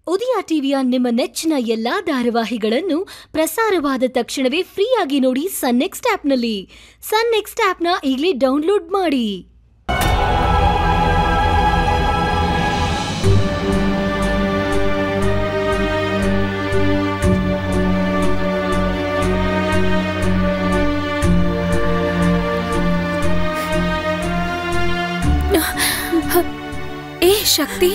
ಉದಯ ಟಿವಿಯ ನಿಮ್ಮ ನೆಚ್ಚಿನ ಎಲ್ಲಾ ಧಾರಾವಾಹಿಗಳನ್ನು ಪ್ರಸಾರವಾದ ತಕ್ಷಣವೇ ಫ್ರೀಯಾಗಿ ನೋಡಿ ಸನ್ ನೆಕ್ಸ್ಟ್ ಆಪ್ನಲ್ಲಿ ಸನ್ ನೆಕ್ಸ್ಟ್ ಆಪ್ನ ಈಗಲೇ ಡೌನ್ಲೋಡ್ ಮಾಡಿ ಏ ಶಕ್ತಿ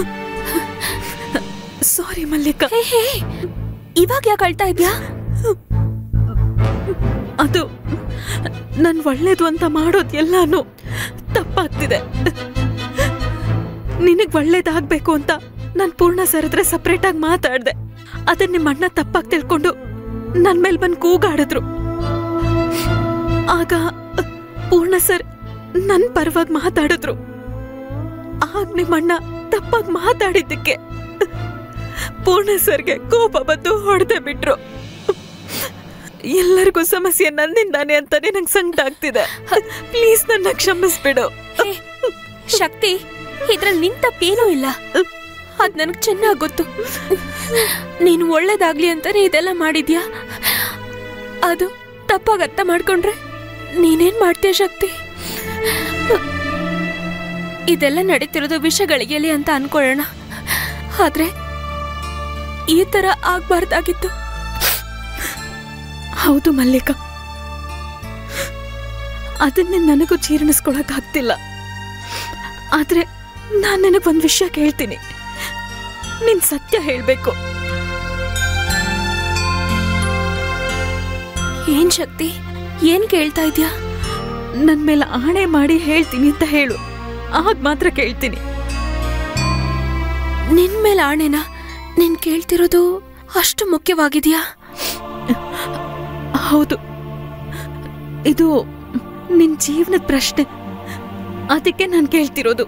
ಸಾರಿ ಮಲ್ಲಿಕ ಹೇ ಹೇ ಇವಾಗ ಯಾಕೆ ಅಳ್ತಾ ಇದ್ಯಾ ಅದು ನನ್ ಒಳ್ಳೇದು ಅಂತ ಮಾಡೋದು ಎಲ್ಲಾನು ತಪ್ಪಾಗ್ತಿದೆ ನಿನಗ್ ಒಳ್ಳೇದಾಗ್ಬೇಕು ಅಂತ ನಾನ್ ಪೂರ್ಣ ಸರ್ ಹತ್ರ ಸಪ್ರೇಟ್ ಆಗಿ ಮಾತಾಡ್ದೆ ಅದನ್ನ ನಿಮ್ಮ ಅಣ್ಣ ತಪ್ಪಾಗಿ ತಿಳ್ಕೊಂಡು ನನ್ ಮೇಲ್ ಬಂದ್ ಕೂಗಾಡಿದ್ರು ಆಗ ಪೂರ್ಣ ಸರ್ ನನ್ ಪರವಾಗಿ ಮಾತಾಡಿದ್ರು ಆಗ ನಿಮ್ಮಣ್ಣ ತಪ್ಪಾಗಿ ಮಾತಾಡಿದ್ದಕ್ಕೆ ಪೂರ್ಣ ಸರ್ಗೆ ಕೋಪ ಬಂದು ಹೊಡೆದೇ ಬಿಟ್ರು ಎಲ್ಲರಿಗೂ ಸಮಸ್ಯೆ ನನ್ನಿಂದಾನೆ ಅಂತಾನೆ ನಂಗೆ ಸಂಕಟ ಆಗ್ತಿದೆ ಪ್ಲೀಸ್ ನನ್ನ ಕ್ಷಮಿಸ್ಬಿಡು ಹೇ ಶಕ್ತಿ ಇದ್ರಲ್ಲಿ ನಿನ್ ತಪ್ಪೇನೂ ಇಲ್ಲ ಅದ್ ನನಗ್ ಚೆನ್ನಾಗ್ ಗೊತ್ತು ನೀನು ಒಳ್ಳೇದಾಗ್ಲಿ ಅಂತಾನೆ ಇದೆಲ್ಲ ಮಾಡಿದ್ಯಾ ಅದು ತಪ್ಪಾಗಿ ಅರ್ಥ ಮಾಡ್ಕೊಂಡ್ರೆ ನೀನೇನ್ ಮಾಡ್ತೀಯ ಶಕ್ತಿ ಇದೆಲ್ಲ ನಡೀತಿರೋದು ವಿಷಗಳಿಗೆಲಿ ಅಂತ ಅನ್ಕೊಳ್ಳೋಣ ಆದ್ರೆ ಈ ತರ ಆಗ್ಬಾರ್ದಾಗಿತ್ತು ಹೌದು ಮಲ್ಲಿಕ ಅದನ್ನೇ ನನಗೂ ಜೀರ್ಣಿಸ್ಕೊಳಕ್ ಆಗ್ತಿಲ್ಲ ಆದ್ರೆ ನಾನ್ ನಿನಗ್ ಒಂದ್ ವಿಷಯ ಕೇಳ್ತೀನಿ ನೀನ್ ಸತ್ಯ ಹೇಳ್ಬೇಕು ಏನ್ ಶಕ್ತಿ ಏನ್ ಕೇಳ್ತಾ ಇದ್ಯಾ ನನ್ ಮೇಲೆ ಆಣೆ ಮಾಡಿ ಹೇಳ್ತೀನಿ ಅಂತ ಹೇಳು ಆಗ ಮಾತ್ರ ಕೇಳ್ತೀನಿ ನಿನ್ ಮೇಲೆ ಆಣೆನ ನೀನ್ ಕೇಳ್ತಿರೋದು ಅಷ್ಟು ಮುಖ್ಯವಾಗಿದ್ಯಾ ಹೌದು ಇದು ನಿನ್ ಜೀವನದ ಪ್ರಶ್ನೆ ಅದಕ್ಕೆ ನಾನು ಕೇಳ್ತಿರೋದು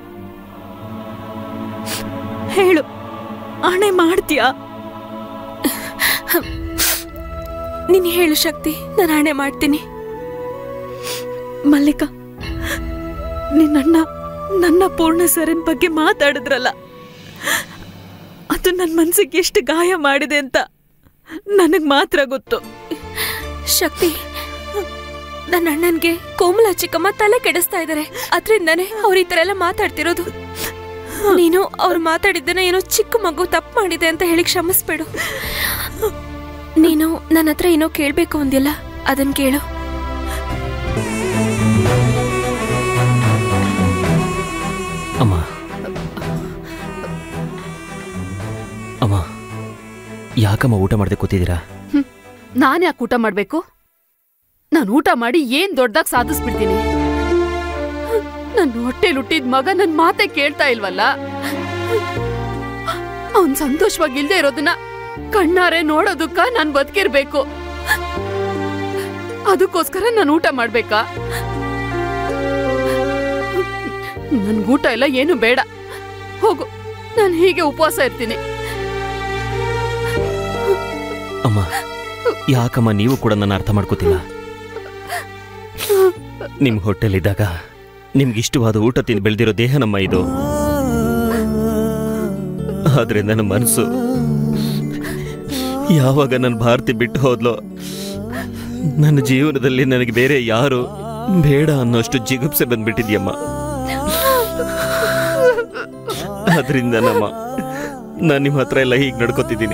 ಹೇಳು ಆಣೆ ಮಾಡ್ತೀಯಾ ನೀನ್ ಹೇಳು ಶಕ್ತಿ ನಾನು ಆಣೆ ಮಾಡ್ತೀನಿ ಮಲ್ಲಿಕ ನಿನ್ನಣ್ಣ ನನ್ನ ಪೂರ್ಣ ಸರನ್ ಬಗ್ಗೆ ಮಾತಾಡಿದ್ರಲ್ಲ ಅದು ನನ್ನ ಮನ್ಸಿಗೆ ಎಷ್ಟು ಗಾಯ ಮಾಡಿದೆ ಅಂತ ನನಗ್ ಮಾತ್ರ ಗೊತ್ತು ಶಕ್ತಿ ನನ್ನ ಅಣ್ಣನ್ಗೆ ಕೋಮಲ ಚಿಕ್ಕಮ್ಮ ತಲೆ ಕೆಡಿಸ್ತಾ ಇದಾರೆ ಅದ್ರಿಂದಾನೆ ಅವ್ರ ಈ ತರ ಎಲ್ಲ ಮಾತಾಡ್ತಿರೋದು ನೀನು ಅವ್ರು ಮಾತಾಡಿದ್ದನ್ನ ಏನೋ ಚಿಕ್ಕ ಮಗು ತಪ್ಪು ಮಾಡಿದೆ ಅಂತ ಹೇಳಿ ಕ್ಷಮಿಸ್ಬೇಡು ನೀನು ನನ್ನ ಹತ್ರ ಏನೋ ಕೇಳ್ಬೇಕು ಅಂದಿಲ್ಲ ಅದನ್ ಕೇಳು ಅಮ್ಮ ಅಮ್ಮ ಯಾಕಮ್ಮ ಊಟ ಮಾಡದೆ ಕೂತಿದ್ದೀರಾ ನಾನ್ ಯಾಕೆ ಊಟ ಮಾಡ್ಬೇಕು ನಾನು ಊಟ ಮಾಡಿ ಏನ್ ದೊಡ್ಡದಾಗ ಸಾಧಿಸ್ಬಿಡ್ತೀನಿ ನನ್ನ ಹೊಟ್ಟೆಲ್ ಹುಟ್ಟಿದ ಮಗ ನನ್ ಮಾತೆ ಕೇಳ್ತಾ ಇಲ್ವಲ್ಲ ಅವನ್ ಸಂತೋಷವಾಗಿ ಇಲ್ದೇ ಇರೋದನ್ನ ಕಣ್ಣಾರೆ ನೋಡೋದಕ್ಕ ನಾನ್ ಬದುಕಿರ್ಬೇಕು ಅದಕ್ಕೋಸ್ಕರ ನಾನು ಊಟ ಮಾಡ್ಬೇಕಾ ನನ್ಗ್ ಊಟ ಎಲ್ಲ ಏನು ಬೇಡ ಹೋಗು ನಾನು ಹೀಗೆ ಉಪವಾಸ ಇರ್ತೀನಿ ಅಮ್ಮ ಯಾಕಮ್ಮ ನೀವು ಕೂಡ ನನ್ನ ಅರ್ಥ ಮಾಡ್ಕೋತಿಲ್ಲ ನಿಮ್ ಹೊಟ್ಟೆಲಿದ್ದಾಗ ನಿಮ್ಗೆ ಇಷ್ಟವಾದ ಊಟ ತಿಂದು ಬೆಳೆದಿರೋ ದೇಹ ನಮ್ಮ ಇದು ಆದ್ರೆ ನನ್ನ ಮನಸ್ಸು ಯಾವಾಗ ನನ್ನ ಭಾರತಿ ಬಿಟ್ಟು ಹೋದ್ಲೋ ನನ್ನ ಜೀವನದಲ್ಲಿ ನನಗೆ ಬೇರೆ ಯಾರು ಬೇಡ ಅನ್ನೋಷ್ಟು ಜಿಗುಪ್ಸೆ ಬಂದ್ಬಿಟ್ಟಿದ್ಯಮ್ಮ ಅದರಿಂದ ನಮ್ಮ ನಾನು ನಿಮ್ಮ ಹತ್ರ ಎಲ್ಲ ಹೀಗೆ ನಡ್ಕೋತಿದ್ದೀನಿ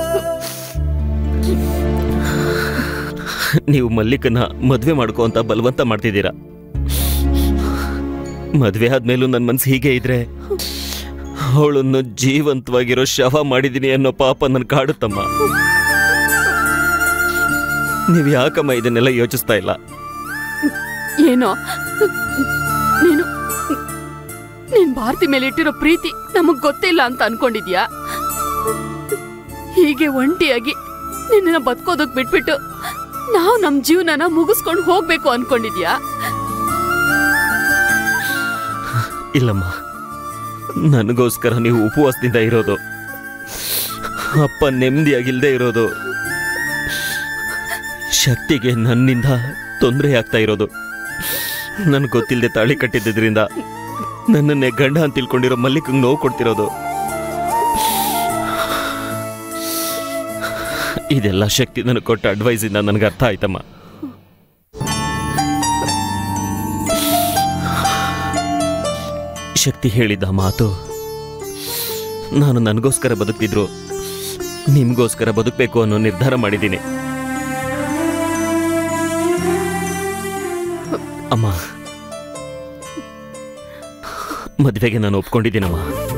ನೀವು ಮಲ್ಲಿಕನ ಮದ್ವೆ ಮಾಡ್ಕೋ ಅಂತ ಬಲವಂತ ಮಾಡ್ತಿದ್ದೀರಾ ಮದ್ವೆ ಆದ್ಮೇಲೂ ನನ್ನ ಮನ್ಸು ಹೀಗೆ ಇದ್ರೆ ಅವಳನ್ನು ಜೀವಂತವಾಗಿರೋ ಶವ ಮಾಡಿದೀನಿ ಅನ್ನೋ ಪಾಪ ನನ್ ಕಾಡುತ್ತಮ್ಮ ನೀವ್ ಯಾಕಮ್ಮ ಇದನ್ನೆಲ್ಲ ಯೋಚಿಸ್ತಾ ಇಲ್ಲ ಏನೋ ನೀನು ನೀನ್ ಭಾರತಿ ಮೇಲೆ ಇಟ್ಟಿರೋ ಪ್ರೀತಿ ನಮಗ್ ಗೊತ್ತಿಲ್ಲ ಅಂತ ಅನ್ಕೊಂಡಿದ್ಯಾ ಹೀಗೆ ಒಂಟಿಯಾಗಿ ನಿನ್ನ ಬದುಕೋದಕ್ ಬಿಟ್ಬಿಟ್ಟು ನಾವು ನಮ್ ಜೀವನನ ಮುಗಿಸ್ಕೊಂಡು ಹೋಗ್ಬೇಕು ಅನ್ಕೊಂಡಿದ್ಯಾ ಇಲ್ಲಮ್ಮ ನನಗೋಸ್ಕರ ನೀವು ಉಪವಾಸದಿಂದ ಇರೋದು ಅಪ್ಪ ನೆಮ್ಮದಿಯಾಗಿಲ್ದೇ ಇರೋದು ಶಕ್ತಿಗೆ ನನ್ನಿಂದ ತೊಂದರೆ ಆಗ್ತಾ ಇರೋದು ನನ್ಗೆ ಗೊತ್ತಿಲ್ಲದೆ ತಾಳಿ ಕಟ್ಟಿದ್ದರಿಂದ ನನ್ನನ್ನೇ ಗಂಡ ಅಂತ ತಿಳ್ಕೊಂಡಿರೋ ಮಲ್ಲಿಕಂಗೆ ನೋವು ಕೊಡ್ತಿರೋದು ಇದೆಲ್ಲ ಶಕ್ತಿ ನನಗೆ ಕೊಟ್ಟ ಅಡ್ವೈಸಿಂದ ನನಗೆ ಅರ್ಥ ಆಯ್ತಮ್ಮ ಶಕ್ತಿ ಹೇಳಿದ್ದ ಮಾತು ನಾನು ನನಗೋಸ್ಕರ ಬದುಕ್ತಿದ್ರು ನಿಮಗೋಸ್ಕರ ಬದುಕಬೇಕು ಅನ್ನೋ ನಿರ್ಧಾರ ಮಾಡಿದ್ದೀನಿ ಅಮ್ಮ ಮದುವೆಗೆ ನಾನು ಒಪ್ಕೊಂಡಿದ್ದೀನಮ್ಮ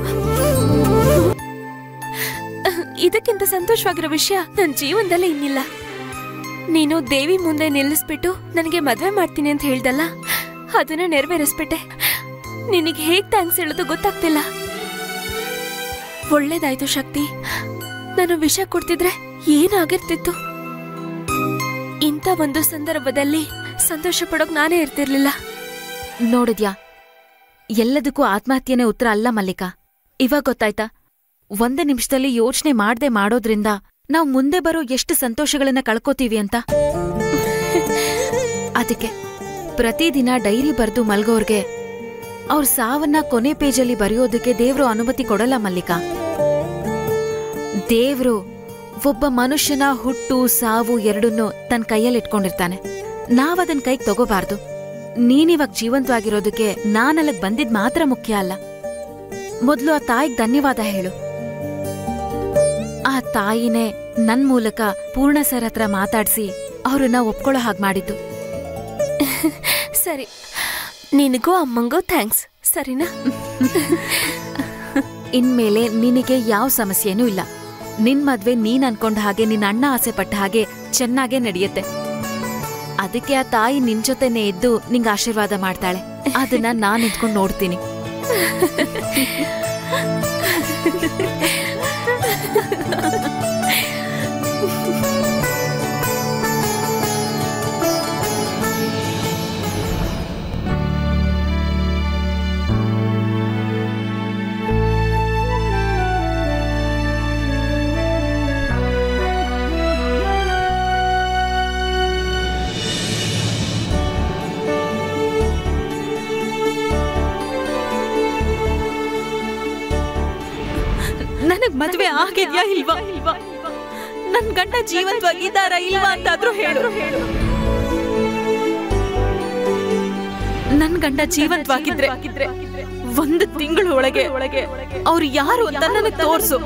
ಇದಕ್ಕಿಂತ ಸಂತೋಷವಾಗಿರೋ ವಿಷಯ ನನ್ನ ಜೀವನದಲ್ಲೇ ಇನ್ನಿಲ್ಲ ನೀನು ದೇವಿ ಮುಂದೆ ನಿಲ್ಲಿಸ್ಬಿಟ್ಟು ನನಗೆ ಮದ್ವೆ ಮಾಡ್ತೀನಿ ಅಂತ ಹೇಳ್ದಲ್ಲ ಅದನ್ನ ನೆರವೇರಿಸ್ಬಿಟ್ಟೆ ನಿನಗೆ ಹೇಗ್ ಥ್ಯಾಂಕ್ಸ್ ಹೇಳೋದು ಗೊತ್ತಾಗ್ತಿಲ್ಲ ಒಳ್ಳೇದಾಯ್ತು ಶಕ್ತಿ ನಾನು ವಿಷ ಕೊಡ್ತಿದ್ರೆ ಏನಾಗಿರ್ತಿತ್ತು ಇಂಥ ಒಂದು ಸಂದರ್ಭದಲ್ಲಿ ಸಂತೋಷ ಪಡೋಕ್ ನಾನೇ ಇರ್ತಿರ್ಲಿಲ್ಲ ನೋಡಿದ್ಯಾ ಎಲ್ಲದಕ್ಕೂ ಆತ್ಮಹತ್ಯೆನೇ ಉತ್ತರ ಅಲ್ಲ ಮಲ್ಲಿಕಾ ಇವಾಗ ಗೊತ್ತಾಯ್ತಾ ಒಂದು ನಿಮಿಷದಲ್ಲಿ ಯೋಚನೆ ಮಾಡ್ದೆ ಮಾಡೋದ್ರಿಂದ ನಾವು ಮುಂದೆ ಬರೋ ಎಷ್ಟು ಸಂತೋಷಗಳನ್ನ ಕಳ್ಕೋತೀವಿ ಅಂತ ಅದಕ್ಕೆ ಪ್ರತಿದಿನ ಡೈರಿ ಬರ್ದು ಮಲ್ಗೋರ್ಗೆ ಅವ್ರ ಸಾವನ್ನ ಕೊನೆ ಪೇಜಲ್ಲಿ ಬರೆಯೋದಕ್ಕೆ ದೇವ್ರು ಅನುಮತಿ ಕೊಡಲ್ಲ ಮಲ್ಲಿಕಾ ದೇವ್ರು ಒಬ್ಬ ಮನುಷ್ಯನ ಹುಟ್ಟು ಸಾವು ಎರಡನ್ನೂ ತನ್ನ ಕೈಯಲ್ಲಿ ಇಟ್ಕೊಂಡಿರ್ತಾನೆ ನಾವದನ್ ಕೈಗೆ ತಗೋಬಾರ್ದು ನೀನಿವಾಗ ಜೀವಂತವಾಗಿರೋದಕ್ಕೆ ನಾನಲ್ಲಿಗ್ ಬಂದಿದ್ ಮಾತ್ರ ಮುಖ್ಯ ಅಲ್ಲ ಮೊದ್ಲು ಆ ತಾಯಿಗ್ ಧನ್ಯವಾದ ಹೇಳು ಆ ತಾಯಿನೇ ನನ್ ಮೂಲಕ ಪೂರ್ಣ ಸರ್ ಹತ್ರ ಮಾತಾಡ್ಸಿ ಅವ್ರನ್ನ ಒಪ್ಕೊಳ್ಳೋ ಹಾಗೆ ಮಾಡಿದ್ದು ಸರಿ ನಿನಗೂ ಅಮ್ಮಂಗೂ ಥ್ಯಾಂಕ್ಸ್ ಸರಿನಾ ಇನ್ಮೇಲೆ ನಿನಗೆ ಯಾವ ಸಮಸ್ಯೆನೂ ಇಲ್ಲ ನಿನ್ ಮದ್ವೆ ನೀನ್ ಅನ್ಕೊಂಡ ಹಾಗೆ ನಿನ್ನ ಅಣ್ಣ ಆಸೆ ಪಟ್ಟ ಹಾಗೆ ಚೆನ್ನಾಗೇ ನಡೆಯುತ್ತೆ ಅದಕ್ಕೆ ಆ ತಾಯಿ ನಿನ್ ಜೊತೆನೆ ಇದ್ದು ನಿಂಗೆ ಆಶೀರ್ವಾದ ಮಾಡ್ತಾಳೆ ಅದನ್ನ ನಾನ್ ನಿಂತ್ಕೊಂಡು ನೋಡ್ತೀನಿ ನನಗ್ ಮದ್ವೆ ಆಗಿದ್ಯಾ ಇಲ್ವಾ ನನ್ ಗಂಡ ಜೀವಂತವಾಗಿದ್ದಾರ ಇಲ್ವಾ ಅಂತಾದ್ರೂ ಹೇಳು ನನ್ ಗಂಡ ಜೀವಂತವಾಗಿದ್ರೆ ಒಂದು ತಿಂಗಳ ಒಳಗೆ ಅವ್ರು ಯಾರು ಅಂತ ನನಗ್ ತೋರ್ಸು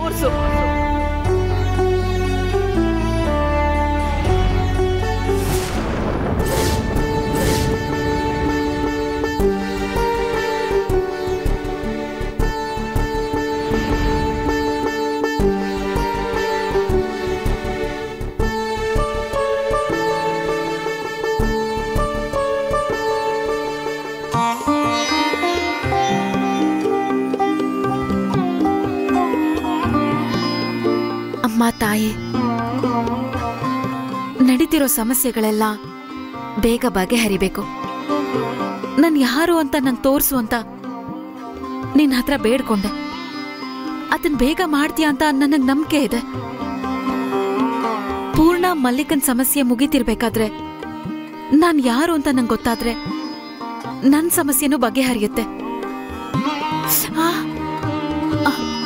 ಅಮ್ಮ ತಾಯಿ ನಡೀತಿರೋ ಸಮಸ್ಯೆಗಳೆಲ್ಲ ಬೇಗ ಬಗೆಹರಿಬೇಕು ನನ್ ಯಾರು ಅಂತ ನಂಗೆ ತೋರ್ಸು ಅಂತ ನಿನ್ ಹತ್ರ ಬೇಡ್ಕೊಂಡೆ ಅದನ್ ಬೇಗ ಮಾಡ್ತೀಯ ಅಂತ ನನಗ್ ನಂಬಿಕೆ ಇದೆ ಪೂರ್ಣ ಮಲ್ಲಿಕನ್ ಸಮಸ್ಯೆ ಮುಗಿತಿರ್ಬೇಕಾದ್ರೆ ನಾನ್ ಯಾರು ಅಂತ ನಂಗೆ ಗೊತ್ತಾದ್ರೆ ನನ್ ಸಮಸ್ಯೆನೂ ಬಗೆಹರಿಯುತ್ತೆ ಆ, ಆ,